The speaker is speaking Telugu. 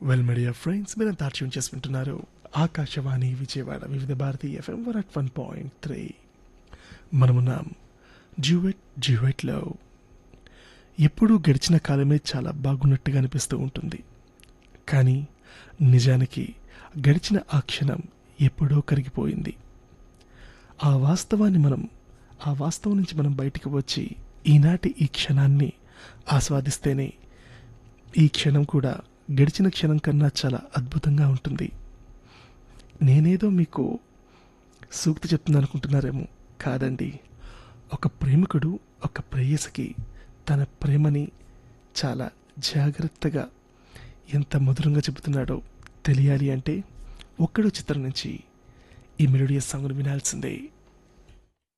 వెల్ మీడియా ఫ్రెండ్స్ మీరు తాట్యం చేసుకుంటున్నారు Akashvani Vijayawada Vividh Bharati FM one at one point three మనమున్నాం జ్యూవెట్ జ్యూవెట్లో ఎప్పుడూ గడిచిన కాలమే చాలా బాగున్నట్టుగా అనిపిస్తూ ఉంటుంది కానీ నిజానికి గడిచిన ఆ క్షణం ఎప్పుడో కరిగిపోయింది ఆ వాస్తవాన్ని మనం ఆ వాస్తవం నుంచి మనం బయటికి వచ్చి ఈనాటి ఈ క్షణాన్ని ఆస్వాదిస్తేనే ఈ క్షణం కూడా గడిచిన క్షణం కన్నా చాలా అద్భుతంగా ఉంటుంది నేనేదో మీకు సూక్తి చెప్తుంది అనుకుంటున్నారేమో కాదండి ఒక ప్రేమికుడు ఒక ప్రేయసికి తన ప్రేమని చాలా జాగ్రత్తగా ఎంత మధురంగా చెబుతున్నాడో తెలియాలి అంటే ఒక్కడో చిత్రం నుంచి ఈ మెలోడియస్ సాంగ్ను వినాల్సిందే